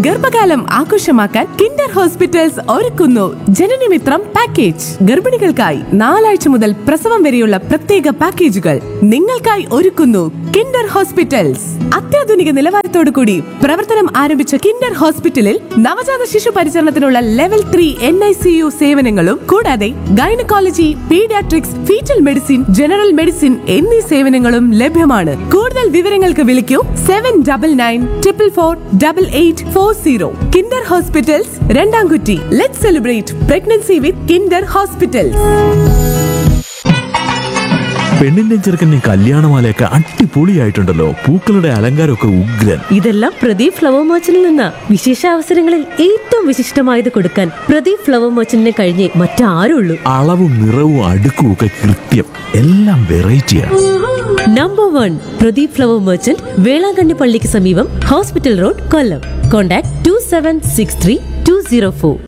ഗർഭകാലം ആഘോഷമാക്കാൻ Kinder hospitals ഒരുക്കുന്നു ജനനമിത്രം പാക്കേജ് ഗർഭിണികൾക്കായി നാലാഴ്ച മുതൽ പ്രസവം വരെയുള്ള പ്രത്യേക പാക്കേജുകൾ നിങ്ങൾക്കായി ഒരുക്കുന്നു കിൻഡർ ഹോസ്പിറ്റൽസ് അത്യാധുനിക നിലവാരത്തോടു കൂടി പ്രവർത്തനം ആരംഭിച്ച കിൻഡർ ഹോസ്പിറ്റലിൽ നവജാത ശിശു പരിചരണത്തിനുള്ള level three N I C U സേവനങ്ങളും കൂടാതെ gynaecology paediatrics fetal medicine general medicine എന്നീ സേവനങ്ങളും ലഭ്യമാണ് കൂടുതൽ വിവരങ്ങൾക്ക് വിളിക്കൂ seven double nine triple four double eight four zero kinder hospitals Randamkutty let celebrate pregnancy with kinder hospitals പെണ്ണിന്റെ ചെറുക്കൻ്റെ കല്യാണമാലയൊക്കെ അടിപൊളിയായിട്ടുണ്ടല്ലോ പൂക്കളുടെ അലങ്കാരമൊക്കെ ഉഗ്രൻ ഇതെല്ലാം പ്രദീപ് ഫ്ലവർ മർച്ചന്റിൽ നിന്ന വിശേഷ അവസരങ്ങളിൽ ഏറ്റവും വിശിഷ്ടമായത് കൊടുക്കാൻ പ്രദീപ് ഫ്ലവർ മർച്ചന്റിനെ കഴിഞ്ഞേ മറ്റാരുള്ളൂ അളവും നിറവും അടുക്കും ഒക്കെ കൃത്യം എല്ലാം വെറൈറ്റിയാണ് number one Pradeep flower merchant Velankanni പള്ളിക്ക് സമീപം hospital road Kollam contact two seven six three two zero four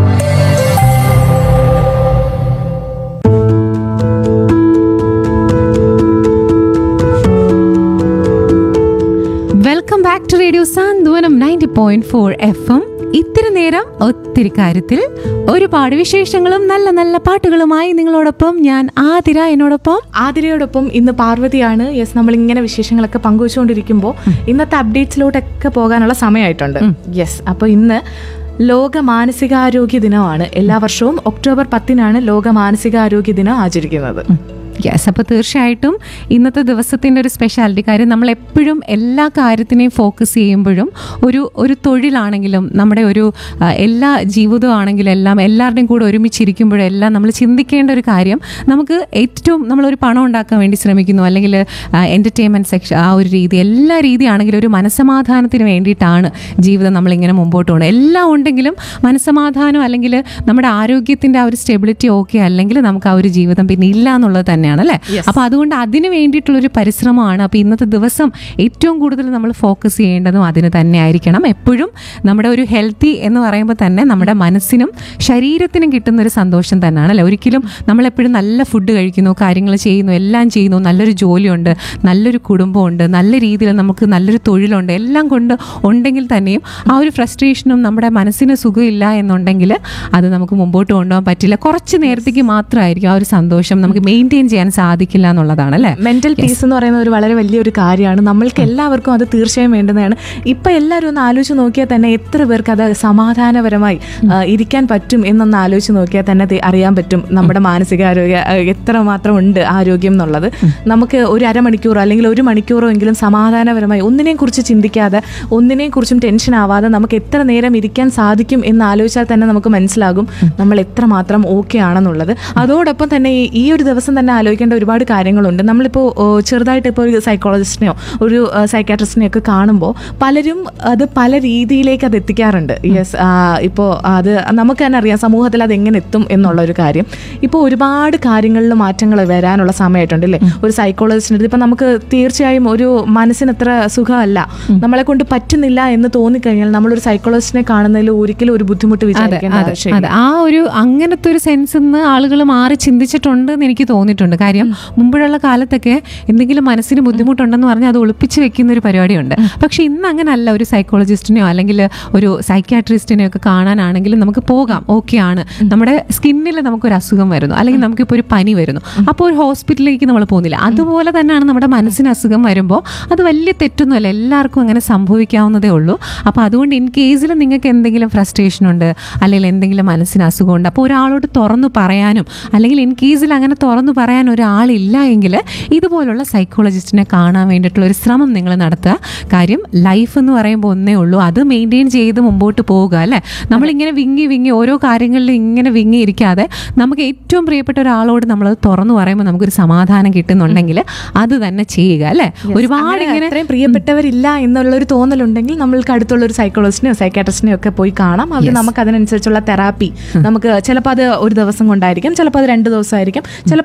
welcome back to radio Santhwanam ninety point four F M ഇത്തിരി നേരം ഒത്തിരി കാര്യത്തിൽ ഒരുപാട് വിശേഷങ്ങളും നല്ല നല്ല പാട്ടുകളുമായി നിങ്ങളോടൊപ്പം ഞാൻ ആതിര എന്നോടൊപ്പം ആതിരയോടൊപ്പം ഇന്ന് പാർവതിയാണ് യെസ് നമ്മൾ ഇങ്ങനെ വിശേഷങ്ങളൊക്കെ പങ്കുവച്ചുകൊണ്ടിരിക്കുമ്പോൾ ഇന്നത്തെ അപ്ഡേറ്റ്സിലോട്ടൊക്കെ പോകാനുള്ള സമയമായിട്ടുണ്ട് യെസ് അപ്പോൾ ഇന്ന് ലോക മാനസികാരോഗ്യ ദിനമാണ് എല്ലാ വർഷവും ഒക്ടോബർ പത്തിനാണ് ലോക മാനസികാരോഗ്യ ദിനം ആചരിക്കുന്നത് യെസ് അപ്പോൾ തീർച്ചയായിട്ടും ഇന്നത്തെ ദിവസത്തിൻ്റെ ഒരു സ്പെഷ്യാലിറ്റി കാര്യം നമ്മൾ എപ്പോഴും എല്ലാ കാര്യത്തിനെയും ഫോക്കസ് ചെയ്യുമ്പോഴും ഒരു ഒരു തൊഴിലാണെങ്കിലും നമ്മുടെ ഒരു ആ, എല്ലാ ജീവിതമാണെങ്കിലും എല്ലാം എല്ലാവരുടെയും കൂടെ ഒരുമിച്ചിരിക്കുമ്പോഴെല്ലാം നമ്മൾ ചിന്തിക്കേണ്ട ഒരു കാര്യം നമുക്ക് ഏറ്റവും നമ്മളൊരു പണം ഉണ്ടാക്കാൻ വേണ്ടി ശ്രമിക്കുന്നു അല്ലെങ്കിൽ എൻ്റർടൈൻമെൻറ്റ് സെക്ഷൻ ആ ഒരു രീതി എല്ലാ രീതിയാണെങ്കിലും ഒരു മനസ്സമാധാനത്തിന് വേണ്ടിയിട്ടാണ് ജീവിതം നമ്മളിങ്ങനെ മുമ്പോട്ട് പോകുന്നത് എല്ലാം ഉണ്ടെങ്കിലും മനസ്സമാധാനം അല്ലെങ്കിൽ നമ്മുടെ ആരോഗ്യത്തിൻ്റെ ആ ഒരു സ്റ്റെബിലിറ്റി ഓക്കെ അല്ലെങ്കിൽ നമുക്ക് ആ ഒരു ജീവിതം പിന്നെ ഇല്ല എന്നുള്ളത് തന്നെയാണ് അല്ലേ അപ്പോൾ അതുകൊണ്ട് അതിന് വേണ്ടിയിട്ടുള്ളൊരു പരിശ്രമമാണ് അപ്പോൾ ഇന്നത്തെ ദിവസം ഏറ്റവും കൂടുതൽ നമ്മൾ ഫോക്കസ് ചെയ്യേണ്ടതും അതിന് തന്നെ ആയിരിക്കണം എപ്പോഴും നമ്മുടെ ഒരു ഹെൽത്തി എന്ന് പറയുമ്പോൾ തന്നെ നമ്മുടെ മനസ്സിനും ശരീരത്തിനും കിട്ടുന്ന ഒരു സന്തോഷം തന്നെയാണ് അല്ലേ ഒരിക്കലും നമ്മളെപ്പോഴും നല്ല ഫുഡ് കഴിക്കുന്നു കാര്യങ്ങൾ ചെയ്യുന്നു എല്ലാം ചെയ്യുന്നു നല്ലൊരു ജോലിയുണ്ട് നല്ലൊരു കുടുംബമുണ്ട് നല്ല രീതിയിൽ നമുക്ക് നല്ലൊരു തൊഴിലുണ്ട് എല്ലാം കൊണ്ട് ഉണ്ടെങ്കിൽ തന്നെയും ആ ഒരു ഫ്രസ്ട്രേഷനും നമ്മുടെ മനസ്സിന് സുഖമില്ല എന്നുണ്ടെങ്കിൽ അത് നമുക്ക് മുമ്പോട്ട് കൊണ്ടുപോകാൻ പറ്റില്ല കുറച്ച് നേരത്തേക്ക് മാത്രമായിരിക്കും ആ ഒരു സന്തോഷം നമുക്ക് മെയിൻറ്റെയിൻ ചെയ്യാൻ സാധിക്കില്ല എന്നുള്ളതാണ് അല്ലേ മെന്റൽ പീസ് എന്ന് പറയുന്ന ഒരു വളരെ വലിയൊരു കാര്യമാണ് നമ്മൾക്ക് എല്ലാവർക്കും അത് തീർച്ചയായും വേണ്ടുന്നതാണ് ഇപ്പൊ എല്ലാവരും ഒന്ന് ആലോചിച്ച് നോക്കിയാൽ തന്നെ എത്ര പേർക്ക് അത് സമാധാനപരമായി ആ, ഇരിക്കാൻ പറ്റും എന്നൊന്ന് ആലോചിച്ച് നോക്കിയാൽ തന്നെ അത് അറിയാൻ പറ്റും നമ്മുടെ മാനസികാരോഗ്യ ആ, എത്രമാത്രം ഉണ്ട് ആരോഗ്യം എന്നുള്ളത് നമുക്ക് ഒരു അരമണിക്കൂറോ അല്ലെങ്കിൽ ഒരു മണിക്കൂറോ എങ്കിലും സമാധാനപരമായി ഒന്നിനെയും കുറിച്ച് ചിന്തിക്കാതെ ഒന്നിനെയും കുറിച്ചും ടെൻഷൻ ആവാതെ നമുക്ക് എത്ര നേരം ഇരിക്കാൻ സാധിക്കും എന്ന് ആലോചിച്ചാൽ തന്നെ നമുക്ക് മനസ്സിലാകും നമ്മൾ എത്രമാത്രം ഓക്കെ ആണെന്നുള്ളത് അതോടൊപ്പം തന്നെ ഈ- ഈ ഒരു ദിവസം തന്നെ ആലോചിക്കേണ്ട ഒരുപാട് കാര്യങ്ങളുണ്ട് നമ്മളിപ്പോൾ ഓ, ചെറുതായിട്ട് ഇപ്പോൾ ഒരു സൈക്കോളജിസ്റ്റിനെയോ ഒരു സൈക്കാട്രിസ്റ്റിനെയോ ഒക്കെ കാണുമ്പോൾ പലരും അത് പല രീതിയിലേക്ക് അത് എത്തിക്കാറുണ്ട് യെസ് ഇപ്പോൾ അത് നമുക്ക് തന്നെ അറിയാം സമൂഹത്തിൽ അത് എങ്ങനെ എത്തും എന്നുള്ള ഒരു കാര്യം ഇപ്പോൾ ഒരുപാട് കാര്യങ്ങളിൽ മാറ്റങ്ങൾ വരാനുള്ള സമയമായിട്ടുണ്ട് അല്ലേ ഒരു സൈക്കോളജിസ്റ്റിൻ്റെ ഇപ്പം നമുക്ക് തീർച്ചയായും ഒരു മനസ്സിന് അത്ര സുഖമല്ല നമ്മളെ കൊണ്ട് പറ്റുന്നില്ല എന്ന് തോന്നിക്കഴിഞ്ഞാൽ നമ്മളൊരു സൈക്കോളജിസ്റ്റിനെ കാണുന്നതിൽ ഒരിക്കലും ഒരു ബുദ്ധിമുട്ട് അതെ വിചാരിക്കേണ്ട അതെ ആവശ്യമില്ല അതെ ആ ഒരു അങ്ങനത്തെ ഒരു സെൻസ് നിന്ന് ആളുകൾ മാറി ചിന്തിച്ചിട്ടുണ്ട് എന്ന് എനിക്ക് തോന്നിയിട്ടുണ്ട് കാര്യം മുമ്പുള്ള കാലത്തൊക്കെ എന്തെങ്കിലും മനസ്സിന് ബുദ്ധിമുട്ടുണ്ടെന്ന് പറഞ്ഞാൽ അത് ഒളിപ്പിച്ച് വെക്കുന്ന ഒരു പരിപാടിയുണ്ട് പക്ഷെ ഇന്ന് അങ്ങനല്ല ഒരു സൈക്കോളജിസ്റ്റിനെയോ അല്ലെങ്കിൽ ഒരു സൈക്യാട്രിസ്റ്റിനെയോ ഒക്കെ കാണാനാണെങ്കിൽ നമുക്ക് പോകാം ഓക്കെ ആണ് നമ്മുടെ സ്കിന്നിൽ നമുക്കൊരു അസുഖം വരുന്നു അല്ലെങ്കിൽ നമുക്കിപ്പോൾ ഒരു പനി വരുന്നു അപ്പോൾ ഒരു ഹോസ്പിറ്റലിലേക്ക് നമ്മൾ പോകുന്നില്ല അതുപോലെ തന്നെയാണ് നമ്മുടെ മനസ്സിന് അസുഖം വരുമ്പോൾ അത് വലിയ തെറ്റൊന്നുമല്ല എല്ലാവർക്കും അങ്ങനെ സംഭവിക്കാവുന്നതേ ഉള്ളൂ അപ്പോൾ അതുകൊണ്ട് ഇൻ കേസിൽ നിങ്ങൾക്ക് എന്തെങ്കിലും ഫ്രസ്ട്രേഷൻ ഉണ്ട് അല്ലെങ്കിൽ എന്തെങ്കിലും മനസ്സിന് അസുഖമുണ്ട് അപ്പോൾ ഒരാളോട് തുറന്നു പറയാനും അല്ലെങ്കിൽ ഇൻ കേസിൽ അങ്ങനെ തുറന്നു പറയാൻ ഒരാളില്ല എങ്കിൽ ഇതുപോലുള്ള സൈക്കോളജിസ്റ്റിനെ കാണാൻ വേണ്ടിയിട്ടുള്ള ഒരു ശ്രമം നിങ്ങൾ നടത്തുക കാര്യം ലൈഫ് എന്ന് പറയുമ്പോൾ ഒന്നേ ഉള്ളൂ അത് മെയിൻറ്റെയിൻ ചെയ്ത് മുമ്പോട്ട് പോവുക അല്ലേ നമ്മളിങ്ങനെ വിങ്ങി വിങ്ങി ഓരോ കാര്യങ്ങളിലും ഇങ്ങനെ വിങ്ങി ഇരിക്കാതെ നമുക്ക് ഏറ്റവും പ്രിയപ്പെട്ട ഒരാളോട് നമ്മളത് തുറന്നു പറയുമ്പോൾ നമുക്കൊരു സമാധാനം കിട്ടുന്നുണ്ടെങ്കിൽ അത് തന്നെ ചെയ്യുക അല്ലേ ഒരുപാട് അങ്ങനെ ഇങ്ങനെ അത്രയും പ്രിയപ്പെട്ടവരില്ല എന്നുള്ള ഒരു തോന്നലുണ്ടെങ്കിൽ നമ്മൾക്ക് അടുത്തുള്ള ഒരു സൈക്കോളജിസ്റ്റിനെയോ സൈക്കാട്രിസ്റ്റിനെയോ ഒക്കെ പോയി കാണാം അവർ നമുക്ക് അതിനനുസരിച്ചുള്ള തെറാപ്പി നമുക്ക് ചിലപ്പോൾ അത് ഒരു ദിവസം കൊണ്ടായിരിക്കും ചിലപ്പോൾ അത് രണ്ട് ദിവസമായിരിക്കും ചിലപ്പോൾ അത് മാസം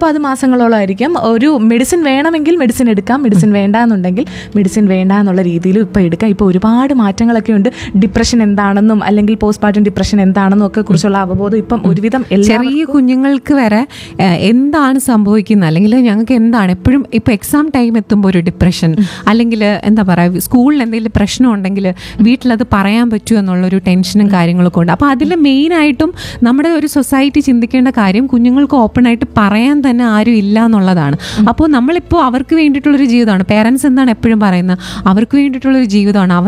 മാസങ്ങളോളം ആയിരിക്കും ഒരു മെഡിസിൻ വേണമെങ്കിൽ മെഡിസിൻ എടുക്കാം മെഡിസിൻ വേണ്ട എന്നുണ്ടെങ്കിൽ മെഡിസിൻ വേണ്ട എന്നുള്ള രീതിയിലും ഇപ്പോൾ എടുക്കാം ഇപ്പോൾ ഒരുപാട് മാറ്റങ്ങളൊക്കെ ഉണ്ട് ഡിപ്രഷൻ എന്താണെന്നും അല്ലെങ്കിൽ പോസ്റ്റ്മോർട്ടം ഡിപ്രഷൻ എന്താണെന്നും ഒക്കെ കുറിച്ചുള്ള അവബോധം ഇപ്പം ഒരുവിധം എല്ലാ ചെറിയ കുഞ്ഞുങ്ങൾക്ക് വരെ ഏഹ്, എന്താണ് സംഭവിക്കുന്നത് അല്ലെങ്കിൽ ഞങ്ങൾക്ക് എന്താണ് എപ്പോഴും ഇപ്പൊ എക്സാം ടൈം എത്തുമ്പോൾ ഒരു ഡിപ്രഷൻ അല്ലെങ്കിൽ എന്താ പറയുക സ്കൂളിൽ എന്തെങ്കിലും പ്രശ്നം ഉണ്ടെങ്കിൽ വീട്ടിലത് പറയാൻ പറ്റുമോ എന്നുള്ളൊരു ടെൻഷനും കാര്യങ്ങളൊക്കെ ഉണ്ട് അപ്പോൾ അതിൽ മെയിനായിട്ടും നമ്മുടെ ഒരു സൊസൈറ്റി ചിന്തിക്കേണ്ട കാര്യം കുഞ്ഞുങ്ങൾക്ക് ഓപ്പൺ ആയിട്ട് പറയാൻ തന്നെ ആരും ഇല്ല എന്നുള്ളതാണ് അപ്പോൾ നമ്മളിപ്പോൾ അവർക്ക് വേണ്ടിയിട്ടുള്ളൊരു ജീവിതമാണ് പേരൻസ് എന്താണ് എപ്പോഴും പറയുന്നത് അവർക്ക് വേണ്ടിയിട്ടുള്ളൊരു ജീവിതമാണ് അവർ